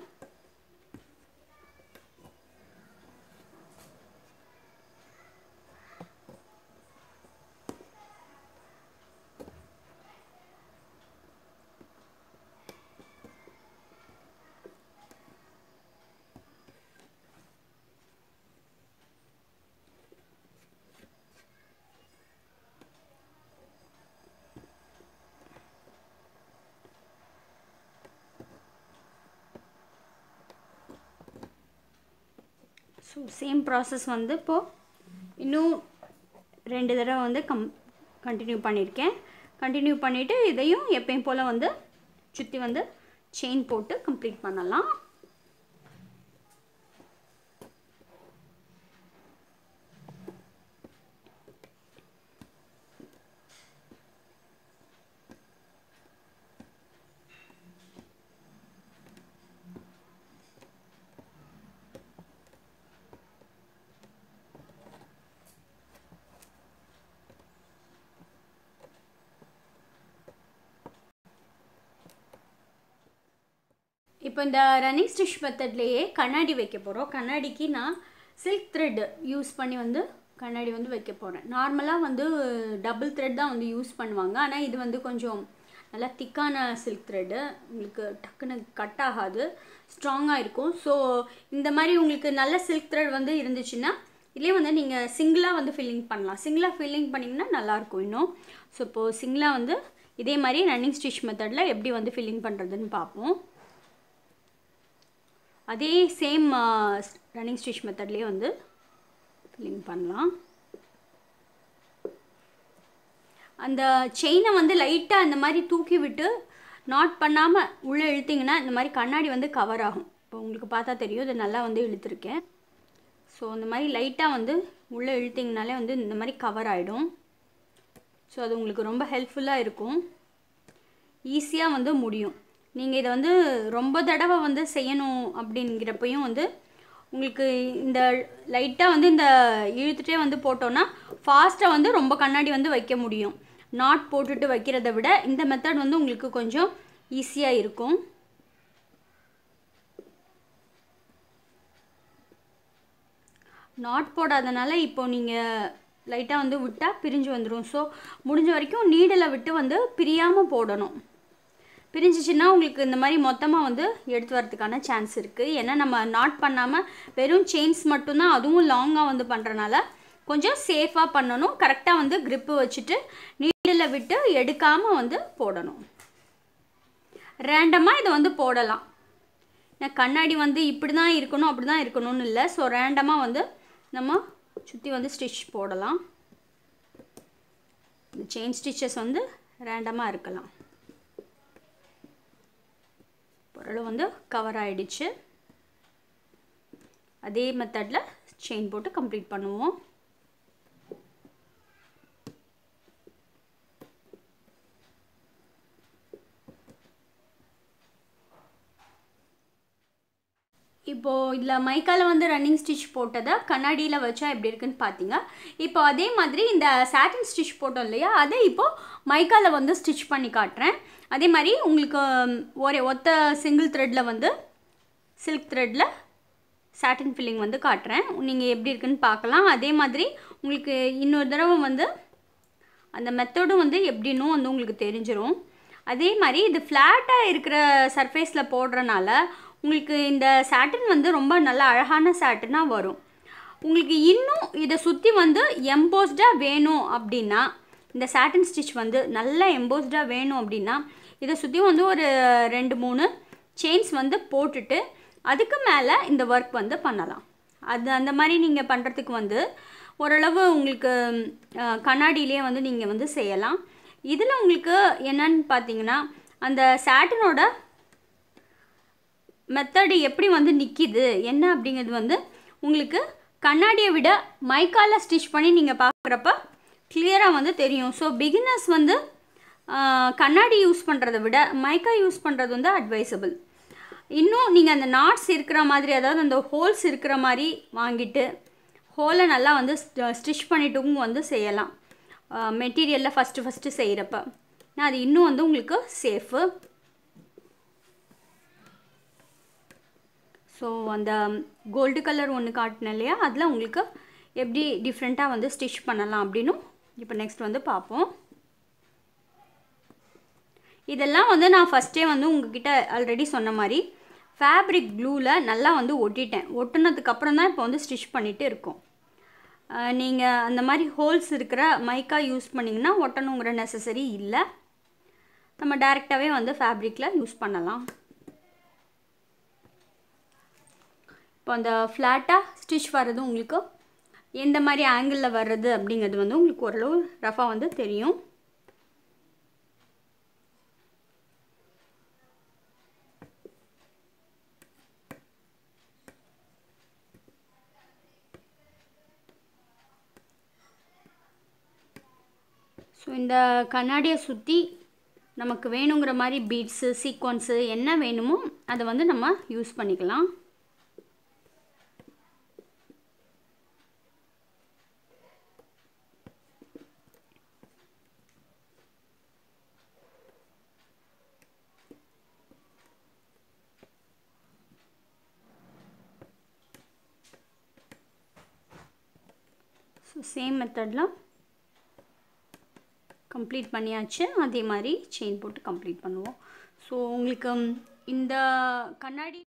ஸோ சேம் ப்ராசஸ் வந்து இப்போது இன்னும் ரெண்டு தடவை வந்து கம் கண்டினியூ பண்ணியிருக்கேன் கண்டினியூ பண்ணிவிட்டு இதையும் எப்பயும் போல் வந்து சுற்றி வந்து செயின் போட்டு கம்ப்ளீட் பண்ணலாம் இப்போ இந்த ரன்னிங் ஸ்டிச் மெத்தட்லேயே கண்ணாடி வைக்க போகிறோம் கண்ணாடிக்கு நான் சில்க் த்ரெட் யூஸ் பண்ணி வந்து கண்ணாடி வந்து வைக்க போகிறேன் நார்மலாக வந்து டபுள் த்ரெட் தான் வந்து யூஸ் பண்ணுவாங்க ஆனால் இது வந்து கொஞ்சம் நல்லா திக்கான சில்க் த்ரெட்டு உங்களுக்கு டக்குன்னு கட் ஆகாது ஸ்ட்ராங்காக இருக்கும் ஸோ இந்த மாதிரி உங்களுக்கு நல்ல சில்க் த்ரெட் வந்து இருந்துச்சுன்னா இதுலேயே வந்து நீங்கள் சிங்கிளாக வந்து ஃபில்லிங் பண்ணலாம் சிங்கிளாக ஃபில்லிங் பண்ணிங்கன்னா நல்லாயிருக்கும் இன்னும் ஸோ இப்போது சிங்கிளாக வந்து இதே மாதிரி ரன்னிங் ஸ்டிச் மெத்தடில் எப்படி வந்து ஃபில்லிங் பண்ணுறதுன்னு பார்ப்போம் அதே சேம் ரன்னிங் ஸ்டிச் மெத்தட்லேயே வந்து ஃபில்லிங் பண்ணலாம் அந்த செயினை வந்து லைட்டாக இந்த மாதிரி தூக்கி விட்டு நாட் பண்ணாமல் உள்ளே இழுத்திங்கன்னா இந்த மாதிரி கண்ணாடி வந்து கவர் ஆகும் இப்போ உங்களுக்கு பார்த்தா தெரியும் இது நல்லா வந்து இழுத்துருக்கேன் ஸோ இந்த மாதிரி லைட்டாக வந்து உள்ளே இழுத்திங்கனாலே வந்து இந்த மாதிரி கவர் ஆகிடும் ஸோ அது உங்களுக்கு ரொம்ப ஹெல்ப்ஃபுல்லாக இருக்கும் ஈஸியாக வந்து முடியும் நீங்கள் இதை வந்து ரொம்ப தடவை வந்து செய்யணும் அப்படிங்கிறப்பையும் வந்து உங்களுக்கு இந்த லைட்டாக வந்து இந்த இழுத்துட்டே வந்து போட்டோன்னா ஃபாஸ்ட்டாக வந்து ரொம்ப கண்ணாடி வந்து வைக்க முடியும் நாட் போட்டுட்டு வைக்கிறத விட இந்த மெத்தட் வந்து உங்களுக்கு கொஞ்சம் ஈஸியாக இருக்கும் நாட் போடாதனால இப்போ நீங்கள் லைட்டாக வந்து விட்டால் பிரிஞ்சு வந்துடும் ஸோ முடிஞ்ச வரைக்கும் நீடில் விட்டு வந்து பிரியாமல் போடணும் பிரிஞ்சிச்சின்னா உங்களுக்கு இந்த மாதிரி மொத்தமாக வந்து எடுத்து வரதுக்கான சான்ஸ் இருக்குது ஏன்னா நம்ம நாட் பண்ணாமல் வெறும் செயின்ஸ் மட்டும்தான் அதுவும் லாங்காக வந்து பண்ணுறனால கொஞ்சம் சேஃபாக பண்ணணும் கரெக்டாக வந்து க்ரிப்பு வச்சுட்டு நீடில் விட்டு எடுக்காமல் வந்து போடணும் ரேண்டமாக இதை வந்து போடலாம் ஏன்னா கண்ணாடி வந்து இப்படி தான் இருக்கணும் அப்படி தான் இருக்கணும்னு இல்லை ஸோ ரேண்டமாக வந்து நம்ம சுற்றி வந்து ஸ்டிச் போடலாம் இந்த செயின் ஸ்டிச்சஸ் வந்து ரேண்டமாக இருக்கலாம் பொருள் வந்து கவர் ஆகிடுச்சு அதே மெத்தடில் செயின் போட்டு கம்ப்ளீட் பண்ணுவோம் இப்போது இதில் மைக்கால் வந்து ரன்னிங் ஸ்டிச் போட்டதை கண்ணாடியில் வச்சா எப்படி இருக்குன்னு பார்த்தீங்க இப்போ அதே மாதிரி இந்த சாட்டின் ஸ்டிச் போட்டோம் இல்லையா அதை இப்போது மைக்காவில் வந்து ஸ்டிச் பண்ணி காட்டுறேன் அதே மாதிரி உங்களுக்கு ஒரே ஒத்த சிங்கிள் த்ரெட்டில் வந்து சில்க் த்ரெட்டில் சாட்டின் ஃபில்லிங் வந்து காட்டுறேன் நீங்கள் எப்படி இருக்குன்னு பார்க்கலாம் அதே மாதிரி உங்களுக்கு இன்னொரு தடவை வந்து அந்த மெத்தடும் வந்து எப்படின்னும் வந்து உங்களுக்கு தெரிஞ்சிடும் அதே மாதிரி இது ஃப்ளாட்டாக இருக்கிற சர்ஃபேஸில் போடுறனால உங்களுக்கு இந்த சாட்டின் வந்து ரொம்ப நல்ல அழகான சாட்டினாக வரும் உங்களுக்கு இன்னும் இதை சுற்றி வந்து எம்போஸ்டாக வேணும் அப்படின்னா இந்த சாட்டின் ஸ்டிச் வந்து நல்லா எம்போஸ்டாக வேணும் அப்படின்னா இதை சுற்றி வந்து ஒரு ரெண்டு மூணு செயின்ஸ் வந்து போட்டுட்டு அதுக்கு மேலே இந்த ஒர்க் வந்து பண்ணலாம் அது அந்த மாதிரி நீங்கள் பண்ணுறதுக்கு வந்து ஓரளவு உங்களுக்கு கண்ணாடியிலே வந்து நீங்கள் வந்து செய்யலாம் இதில் உங்களுக்கு என்னன்னு பார்த்தீங்கன்னா அந்த சாட்டினோட மெத்தடு எப்படி வந்து நிற்கிது என்ன அப்படிங்கிறது வந்து உங்களுக்கு கண்ணாடியை விட மைக்கால் ஸ்டிச் பண்ணி நீங்கள் பார்க்குறப்ப கிளியராக வந்து தெரியும் ஸோ பிகினர்ஸ் வந்து கண்ணாடி யூஸ் பண்ணுறத விட மைக்கா யூஸ் பண்ணுறது வந்து அட்வைசபிள் இன்னும் நீங்கள் அந்த நாட்ஸ் இருக்கிற மாதிரி அதாவது அந்த ஹோல்ஸ் இருக்கிற மாதிரி வாங்கிட்டு ஹோலை நல்லா வந்து ஸ்டிச் பண்ணிட்டும் வந்து செய்யலாம் மெட்டீரியலில் ஃபஸ்ட்டு ஃபஸ்ட்டு செய்கிறப்ப அது இன்னும் வந்து உங்களுக்கு சேஃபு ஸோ அந்த கோல்டு கலர் ஒன்று காட்டினேன் இல்லையா அதில் உங்களுக்கு எப்படி டிஃப்ரெண்ட்டாக வந்து ஸ்டிச் பண்ணலாம் அப்படின்னும் இப்போ நெக்ஸ்ட் வந்து பார்ப்போம் இதெல்லாம் வந்து நான் ஃபஸ்ட்டே வந்து உங்ககிட்ட ஆல்ரெடி சொன்ன மாதிரி ஃபேப்ரிக் க்ளூவில் நல்லா வந்து ஒட்டிட்டேன் ஒட்டுனதுக்கப்புறம் தான் இப்போ வந்து ஸ்டிச் பண்ணிகிட்டு இருக்கோம் நீங்கள் அந்த மாதிரி ஹோல்ஸ் இருக்கிற மைக்கா யூஸ் பண்ணிங்கன்னா ஒட்டணுங்கிற நெசசரி இல்லை நம்ம டேரெக்டாகவே வந்து ஃபேப்ரிக்கில் யூஸ் பண்ணலாம் இப்போ அந்த ஃப்ளாட்டாக ஸ்டிச் வர்றது உங்களுக்கு எந்த மாதிரி ஆங்கிளில் வர்றது அப்படிங்கிறது வந்து உங்களுக்கு ஓரளவு ரஃபாக வந்து தெரியும் ஸோ இந்த கண்ணாடியை சுற்றி நமக்கு வேணுங்கிற மாதிரி பீட்ஸு சீக்வன்ஸு என்ன வேணுமோ அதை வந்து நம்ம யூஸ் பண்ணிக்கலாம் ஸோ சேம் மெத்தடில் கம்ப்ளீட் பண்ணியாச்சு அதே மாதிரி செயின் போட்டு கம்ப்ளீட் பண்ணுவோம் ஸோ உங்களுக்கு இந்த கண்ணாடி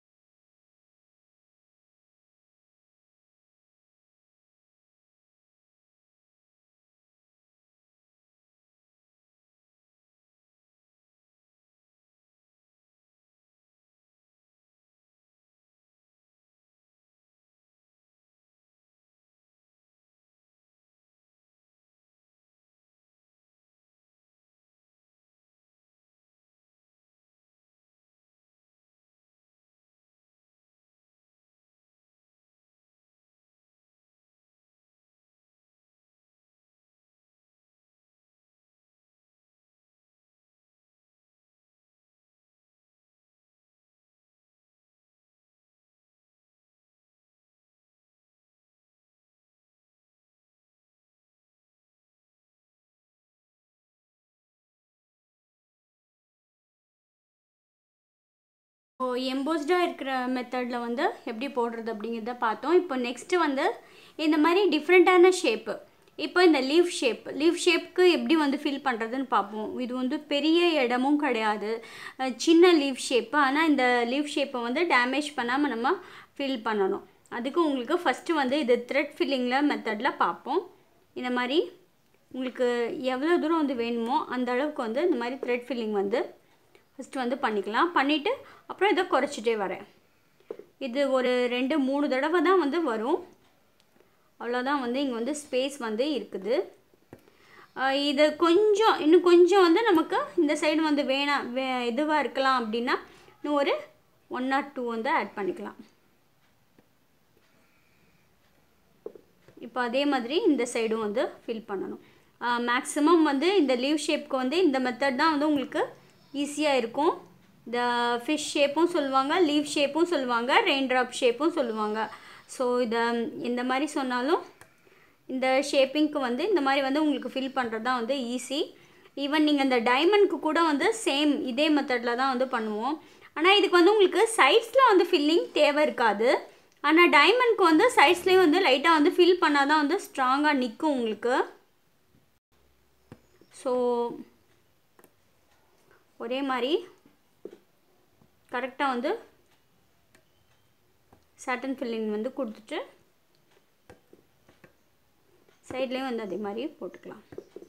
இப்போ எம்போஸ்டாக இருக்கிற மெத்தடில் வந்து எப்படி போடுறது அப்படிங்கிறத பார்த்தோம் இப்போ நெக்ஸ்ட்டு வந்து இந்த மாதிரி டிஃப்ரெண்ட்டான ஷேப்பு இப்போ இந்த லீவ் ஷேப் லீவ் ஷேப்க்கு எப்படி வந்து ஃபில் பண்ணுறதுன்னு பார்ப்போம் இது வந்து பெரிய இடமும் கிடையாது அஹ் சின்ன லீவ் ஷேப்பு ஆனால் இந்த லீவ் ஷேப்பை வந்து டேமேஜ் பண்ணாமல் நம்ம ஃபில் பண்ணணும் அதுக்கு உங்களுக்கு ஃபஸ்ட்டு வந்து இது த்ரெட் ஃபில்லிங்கில் மெத்தடில் பார்ப்போம் இந்த மாதிரி உங்களுக்கு எவ்வளோ தூரம் வந்து வேணுமோ அந்த அளவுக்கு வந்து இந்த மாதிரி த்ரெட் ஃபில்லிங் வந்து ஃபஸ்ட்டு வந்து பண்ணிக்கலாம் பண்ணிவிட்டு அப்புறம் இதை குறைச்சிட்டே வரேன் இது ஒரு ரெண்டு மூணு தடவை தான் வந்து வரும் அவ்வளோதான் வந்து இங்கே வந்து ஸ்பேஸ் வந்து இருக்குது ஆஹ் இது கொஞ்சம் இன்னும் கொஞ்சம் வந்து நமக்கு இந்த சைடு வந்து வேணாம் வே இதுவாக இருக்கலாம் அப்படின்னா இன்னும் ஒரு ஒன் ஆர் டூ வந்து ஆட் பண்ணிக்கலாம் இப்போ அதே மாதிரி இந்த சைடும் வந்து ஃபில் பண்ணணும் மேக்ஸிமம் வந்து இந்த லீவ் ஷேப்க்கு வந்து இந்த மெத்தட் தான் வந்து உங்களுக்கு ஈஸியாக இருக்கும் இந்த ஃபிஷ் ஷேப்பும் சொல்லுவாங்க லீவ் ஷேப்பும் சொல்லுவாங்க ரெயின் ட்ராப் ஷேப்பும் சொல்லுவாங்க ஸோ இதை இந்த மாதிரி சொன்னாலும் இந்த ஷேப்பிங்க்கு வந்து இந்த மாதிரி வந்து உங்களுக்கு ஃபில் பண்ணுறது தான் வந்து ஈஸி ஈவன் நீங்கள் இந்த டைமண்ட்க்கு கூட வந்து சேம் இதே மெத்தடில் தான் வந்து பண்ணுவோம் ஆனால் இதுக்கு வந்து உங்களுக்கு சைட்ஸில் வந்து ஃபில்லிங் தேவை இருக்காது ஆனால் டைமண்ட்க்கு வந்து சைட்ஸ்லேயும் வந்து லைட்டாக வந்து ஃபில் பண்ணால் தான் வந்து ஸ்ட்ராங்காக நிற்கும் உங்களுக்கு ஸோ ஒரே மாதிரி கரெக்டாக வந்து சாட்டன் ஃபில்லிங் வந்து கொடுத்துட்டு சைட்லேயும் வந்து அதே மாதிரி போட்டுக்கலாம்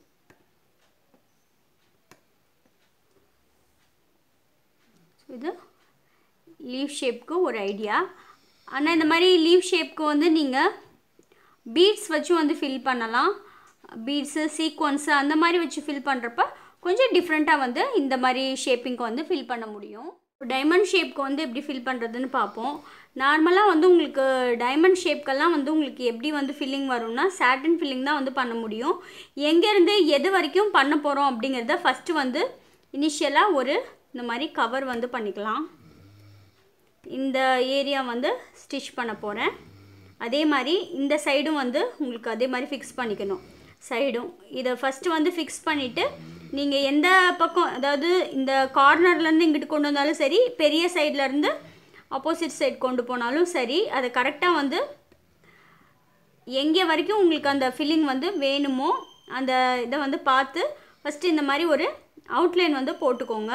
இது லீவ் ஷேப்க்கு ஒரு ஐடியா ஆனால் இந்த மாதிரி லீவ் ஷேப்க்கு வந்து நீங்கள் பீட்ஸ் வச்சு வந்து ஃபில் பண்ணலாம் பீட்ஸு சீக்வன்ஸு அந்த மாதிரி வச்சு ஃபில் பண்ணுறப்ப கொஞ்சம் டிஃப்ரெண்ட்டாக வந்து இந்த மாதிரி ஷேப்பிங்க்கு வந்து ஃபில் பண்ண முடியும் டைமண்ட் ஷேப்க்கு வந்து எப்படி ஃபில் பண்ணுறதுன்னு பார்ப்போம் நார்மலாக வந்து உங்களுக்கு டைமண்ட் ஷேப்க்கெல்லாம் வந்து உங்களுக்கு எப்படி வந்து ஃபில்லிங் வரும்னா சாட்டன் ஃபில்லிங் தான் வந்து பண்ண முடியும் எங்கேருந்து எது வரைக்கும் பண்ண போகிறோம் அப்படிங்கிறத ஃபஸ்ட்டு வந்து இனிஷியலாக ஒரு இந்த மாதிரி கவர் வந்து பண்ணிக்கலாம் இந்த ஏரியா வந்து ஸ்டிச் பண்ண போகிறேன் அதே மாதிரி இந்த சைடும் வந்து உங்களுக்கு அதே மாதிரி ஃபிக்ஸ் பண்ணிக்கணும் சைடும் இதை ஃபஸ்ட்டு வந்து ஃபிக்ஸ் பண்ணிவிட்டு நீங்கள் எந்த பக்கம் அதாவது இந்த கார்னர்லேருந்து இங்கிட்டு கொண்டு வந்தாலும் சரி பெரிய சைட்லேருந்து ஆப்போசிட் சைட் கொண்டு போனாலும் சரி அதை கரெக்டாக வந்து எங்கே வரைக்கும் உங்களுக்கு அந்த ஃபில்லிங் வந்து வேணுமோ அந்த இதை வந்து பார்த்து ஃபஸ்ட்டு இந்த மாதிரி ஒரு அவுட்லைன் வந்து போட்டுக்கோங்க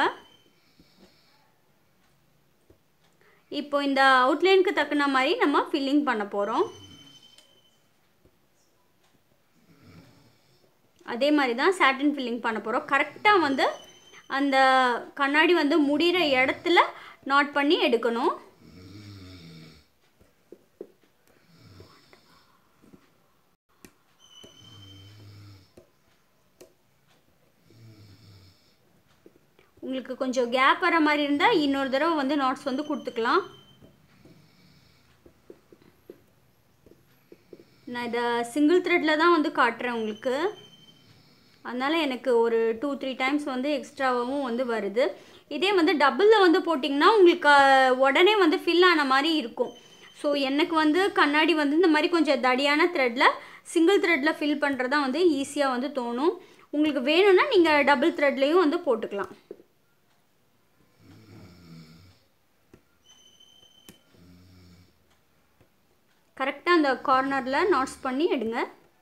இப்போ இந்த அவுட்லைனுக்கு தக்கன மாதிரி நம்ம ஃபில்லிங் பண்ண போகிறோம் அதே மாதிரி தான் சாட்டின் ஃபில்லிங் பண்ண போகிறோம் கரெக்டாக வந்து அந்த கண்ணாடி வந்து முடிகிற இடத்துல நாட் பண்ணி எடுக்கணும் உங்களுக்கு கொஞ்சம் கேப் வர மாதிரி இருந்தால் இன்னொரு தடவை வந்து நாட்ஸ் வந்து கொடுத்துக்கலாம் நான் இதை சிங்கிள் த்ரெட்டில் தான் வந்து காட்டுறேன் உங்களுக்கு அதனால் எனக்கு ஒரு டூ த்ரீ டைம்ஸ் வந்து எக்ஸ்ட்ராவாகவும் வந்து வருது இதே வந்து டபுளில் வந்து போட்டிங்கன்னா உங்களுக்கு அஹ், உடனே வந்து ஃபில் ஆன மாதிரி இருக்கும் ஸோ எனக்கு வந்து கண்ணாடி வந்து இந்த மாதிரி கொஞ்சம் தடியான த்ரெட்டில் சிங்கிள் த்ரெட்டில் ஃபில் பண்ணுறது தான் வந்து ஈஸியாக வந்து தோணும் உங்களுக்கு வேணும்னா நீங்கள் டபுள் த்ரெட்லேயும் வந்து போட்டுக்கலாம் கரெக்டாக அந்த கார்னரில் நாட்ஸ் பண்ணி எடுங்க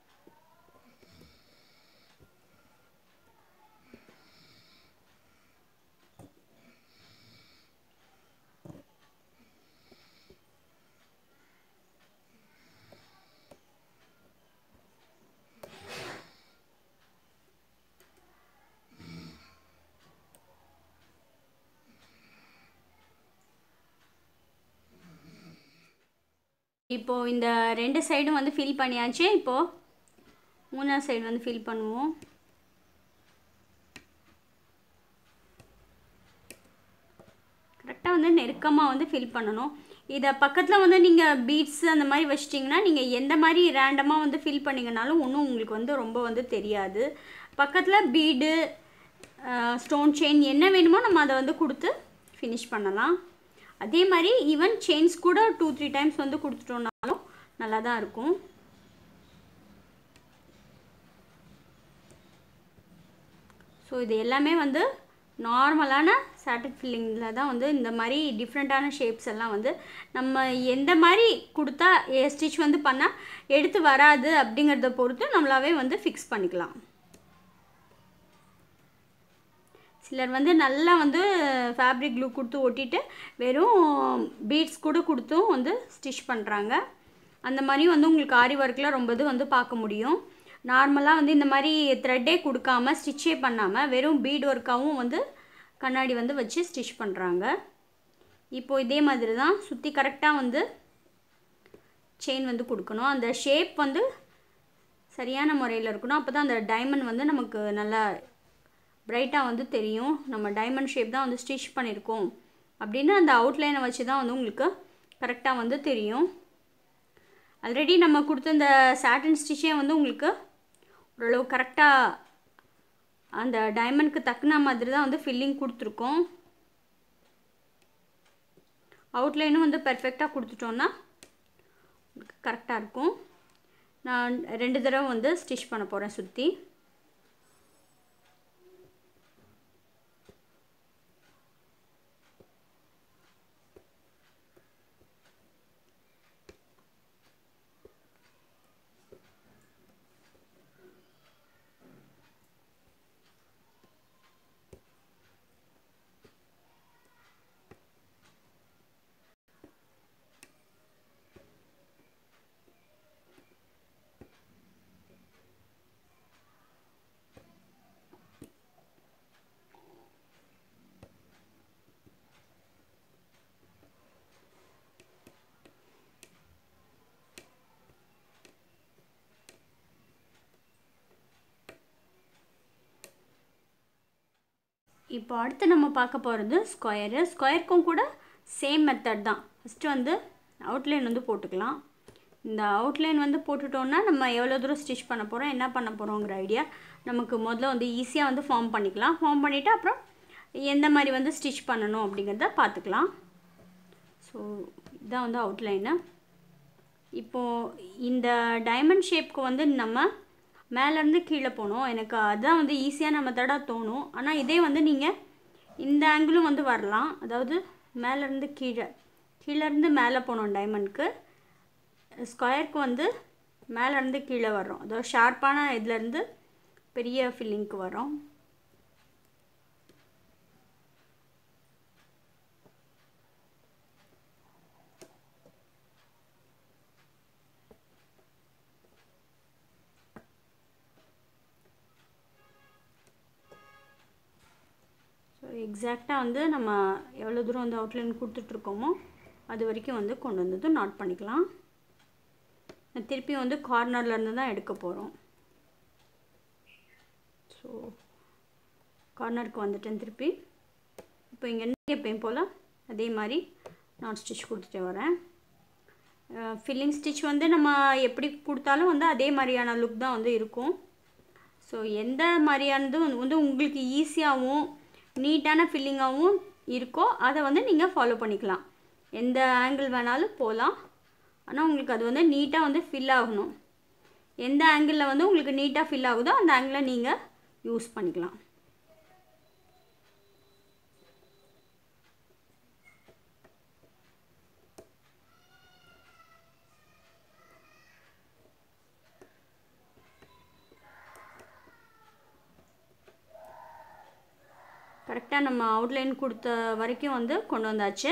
இப்போது இந்த ரெண்டு சைடும் வந்து ஃபில் பண்ணியாச்சு இப்போது மூணாவது சைடு வந்து ஃபில் பண்ணுவோம் கரெக்டாக வந்து நெருக்கமாக வந்து ஃபில் பண்ணணும் இதை பக்கத்தில் வந்து நீங்கள் பீட்ஸ் அந்த மாதிரி வச்சிட்டிங்கன்னா நீங்கள் எந்த மாதிரி ரேண்டமாக வந்து ஃபில் பண்ணிங்கனாலும் ஒன்றும் உங்களுக்கு வந்து ரொம்ப வந்து தெரியாது பக்கத்தில் பீடு ஸ்டோன் செயின் என்ன வேணுமோ நம்ம அதை வந்து கொடுத்து ஃபினிஷ் பண்ணலாம் அதே மாதிரி ஈவன் செயின்ஸ் கூட டூ த்ரீ டைம்ஸ் வந்து கொடுத்துட்டோம்னாலும் நல்லா தான் இருக்கும் ஸோ இது எல்லாமே வந்து நார்மலான சாட்டின் ஃபில்லிங்கில் தான் வந்து இந்த மாதிரி டிஃப்ரெண்ட்டான ஷேப்ஸ் எல்லாம் வந்து நம்ம எந்த மாதிரி கொடுத்தா ஸ்டிச் வந்து பண்ணால் எடுத்து வராது அப்படிங்கிறத பொறுத்து நம்மளாவே வந்து ஃபிக்ஸ் பண்ணிக்கலாம் சிலர் வந்து நல்லா வந்து ஃபேப்ரிக் க்ளூ கொடுத்து ஒட்டிட்டு வெறும் பீட்ஸ் கூட கொடுத்தும் வந்து ஸ்டிச் பண்ணுறாங்க அந்த மாதிரி வந்து உங்களுக்கு ஆரி ஒர்க்கில் ரொம்ப இது வந்து பார்க்க முடியும் நார்மலாக வந்து இந்த மாதிரி த்ரெட்டே கொடுக்காம ஸ்டிச்சே பண்ணாமல் வெறும் பீட் ஒர்க்காகவும் வந்து கண்ணாடி வந்து வச்சு ஸ்டிச் பண்ணுறாங்க இப்போது இதே மாதிரி தான் சுற்றி கரெக்டாக வந்து செயின் வந்து கொடுக்கணும் அந்த ஷேப் வந்து சரியான முறையில் இருக்கணும் அப்போ தான் அந்த டைமண்ட் வந்து நமக்கு நல்லா பிரைட்டாக வந்து தெரியும் நம்ம டைமண்ட் ஷேப் தான் வந்து ஸ்டிச் பண்ணியிருக்கோம் அப்படின்னு அந்த அவுட்லைனை வச்சு தான் வந்து உங்களுக்கு கரெக்டாக வந்து தெரியும் ஆல்ரெடி நம்ம கொடுத்த இந்த சாட்டின் ஸ்டிச்சே வந்து உங்களுக்கு ஓரளவு கரெக்டாக அந்த டைமண்ட்க்கு தக்குன மாதிரி தான் வந்து ஃபில்லிங் கொடுத்துருக்கோம் அவுட்லைனும் வந்து பெர்ஃபெக்டாக கொடுத்துட்டோன்னா உங்களுக்கு கரெக்டாக இருக்கும் நான் ரெண்டு தடவை வந்து ஸ்டிச் பண்ண போகிறேன் சுற்றி இப்போ அடுத்து நம்ம பார்க்க போகிறது ஸ்கொயரு ஸ்கொயருக்கும் கூட சேம் மெத்தட் தான் ஃபஸ்ட்டு வந்து அவுட்லைன் வந்து போட்டுக்கலாம் இந்த அவுட்லைன் வந்து போட்டுட்டோன்னா நம்ம எவ்வளோ தூரம் ஸ்டிச் பண்ண போகிறோம் என்ன பண்ண போகிறோங்கிற ஐடியா நமக்கு முதல்ல வந்து ஈஸியாக வந்து ஃபார்ம் பண்ணிக்கலாம் ஃபார்ம் பண்ணிவிட்டு அப்புறம் எந்த மாதிரி வந்து ஸ்டிச் பண்ணணும் அப்படிங்கிறத பார்த்துக்கலாம் ஸோ இதுதான் வந்து அவுட்லைனு இப்போது இந்த டைமண்ட் ஷேப்க்கு வந்து நம்ம மேலேருந்து கீழே போகணும் எனக்கு அதுதான் வந்து ஈஸியான மெத்தடாக தோணும் ஆனால் இதே வந்து நீங்கள் இந்த ஆங்கிளும் வந்து வரலாம் அதாவது மேலேருந்து கீழே கீழேருந்து மேலே போகணும் டைமண்ட்க்கு ஸ்கொயருக்கு வந்து மேலேருந்து கீழே வர்றோம் அதாவது ஷார்ப்பான இதுலேருந்து பெரிய ஃபில்லிங்க்கு வரோம் ஸோ எக்ஸாக்டாக வந்து நம்ம எவ்வளோ தூரம் வந்து அவுட்லைன் கொடுத்துட்ருக்கோமோ அது வரைக்கும் வந்து கொண்டு வந்தது நாட் பண்ணிக்கலாம் திருப்பி வந்து கார்னர்லேருந்து தான் எடுக்க போகிறோம் ஸோ கார்னருக்கு வந்துட்டேன் திருப்பி இப்போ இங்கே எப்பயும் போல் அதே மாதிரி நாட் ஸ்டிச் கொடுத்துட்டே வரேன் ஃபில்லிங் ஸ்டிச் வந்து நம்ம எப்படி கொடுத்தாலும் வந்து அதே மாதிரியான லுக் தான் வந்து இருக்கும் ஸோ எந்த மாதிரியானது வந்து உங்களுக்கு ஈஸியாகவும் நீட்டான ஃபில்லிங்காகவும் இருக்கோ அதை வந்து நீங்கள் ஃபாலோ பண்ணிக்கலாம் எந்த ஆங்கிள் வேணாலும் போகலாம் ஆனால் உங்களுக்கு அது வந்து நீட்டாக வந்து ஃபில் ஆகணும் எந்த ஆங்கிளில் வந்து உங்களுக்கு நீட்டாக ஃபில் ஆகுதோ அந்த ஆங்கிளில் நீங்கள் யூஸ் பண்ணிக்கலாம் கரெக்டாக நம்ம அவுட்லைன் கொடுத்த வரைக்கும் வந்து கொண்டு வந்தாச்சு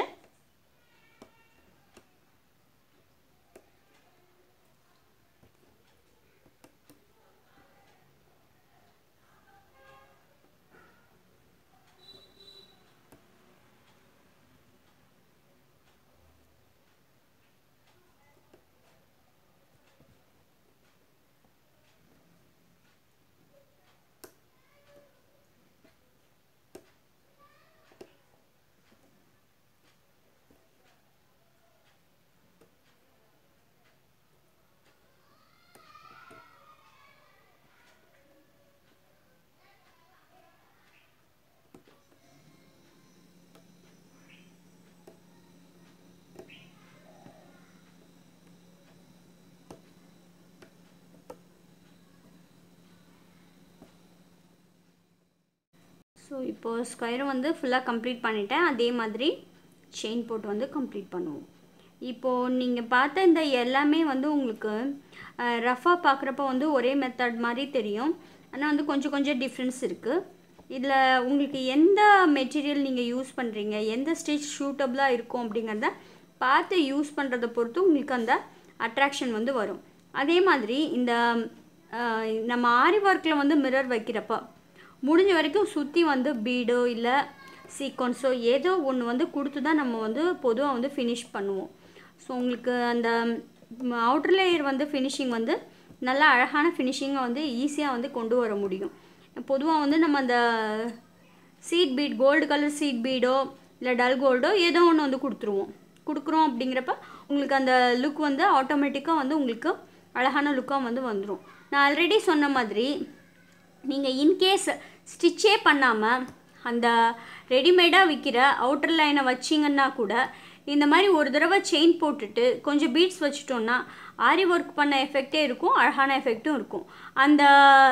ஸோ இப்போது ஸ்கொயரும் வந்து ஃபுல்லாக கம்ப்ளீட் பண்ணிட்டேன் அதே மாதிரி செயின் போட்டு வந்து கம்ப்ளீட் பண்ணுவோம் இப்போது நீங்கள் பார்த்த இந்த எல்லாமே வந்து உங்களுக்கு ரஃபாக பார்க்குறப்ப வந்து ஒரே மெத்தட் மாதிரி தெரியும் ஆனால் வந்து கொஞ்சம் கொஞ்சம் டிஃப்ரென்ஸ் இருக்குது இதில் உங்களுக்கு எந்த மெட்டீரியல் நீங்கள் யூஸ் பண்ணுறீங்க எந்த ஸ்டிச் சூட்டபுளாக இருக்கும் அப்படிங்கிறத பார்த்து யூஸ் பண்ணுறத பொறுத்து உங்களுக்கு அந்த அட்ராக்ஷன் வந்து வரும் அதே மாதிரி இந்த அஹ், நம்ம ஆரி ஒர்க்கில் வந்து மிரர் வைக்கிறப்ப முடிஞ்ச வரைக்கும் சுற்றி வந்து பீடோ இல்லை சீக்வன்ஸோ ஏதோ ஒன்று வந்து கொடுத்து தான் நம்ம வந்து பொதுவாக வந்து ஃபினிஷ் பண்ணுவோம் ஸோ உங்களுக்கு அந்த அவுட்டர் லேயர் வந்து ஃபினிஷிங் வந்து நல்லா அழகான ஃபினிஷிங்கை வந்து ஈஸியாக வந்து கொண்டு வர முடியும் பொதுவாக வந்து நம்ம அந்த seed bead gold colour seed பீடோ இல்லை டல் கோல்டோ ஏதோ ஒன்று வந்து கொடுத்துருவோம் கொடுக்குறோம் அப்படிங்கிறப்ப உங்களுக்கு அந்த லுக் வந்து ஆட்டோமேட்டிக்காக வந்து உங்களுக்கு அழகான லுக்காக வந்து வந்துடும் நான் ஆல்ரெடி சொன்ன மாதிரி நீங்கள் இன்கேஸ் ஸ்டிச்சே பண்ணாமல் அந்த ரெடிமேடாக விற்கிற அவுட்டர் லைனை வச்சிங்கன்னா கூட இந்த மாதிரி ஒரு தடவை செயின் போட்டுட்டு கொஞ்சம் பீட்ஸ் வச்சுட்டோன்னா ஆரி ஒர்க் பண்ண எஃபெக்டே இருக்கும் அழகான எஃபெக்ட்டும் இருக்கும் அந்த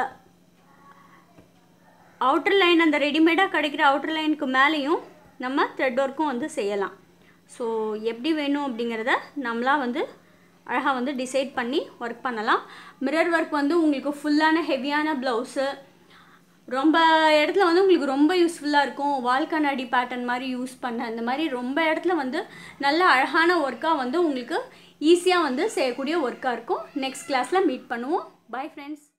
அவுட்டர் லைன் அந்த ரெடிமேடாக கிடைக்கிற அவுட்டர் லைனுக்கு மேலேயும் நம்ம த்ரெட் ஒர்க்கும் வந்து செய்யலாம் ஸோ எப்படி வேணும் அப்படிங்கிறத நம்மளா வந்து அழகாக வந்து டிசைட் பண்ணி ஒர்க் பண்ணலாம் மிரர் ஒர்க் வந்து உங்களுக்கு ஃபுல்லான ஹெவியான ப்ளவுஸு ரொம்ப இடத்துல வந்து உங்களுக்கு ரொம்ப யூஸ்ஃபுல்லாக இருக்கும் வால் கண்ணாடி பேட்டர்ன் மாதிரி யூஸ் பண்ண இந்த மாதிரி ரொம்ப இடத்துல வந்து நல்ல அழகான ஒர்க்காக வந்து உங்களுக்கு ஈஸியாக வந்து செய்யக்கூடிய ஒர்க்காக இருக்கும் நெக்ஸ்ட் கிளாஸில் மீட் பண்ணுவோம் பை ஃப்ரெண்ட்ஸ்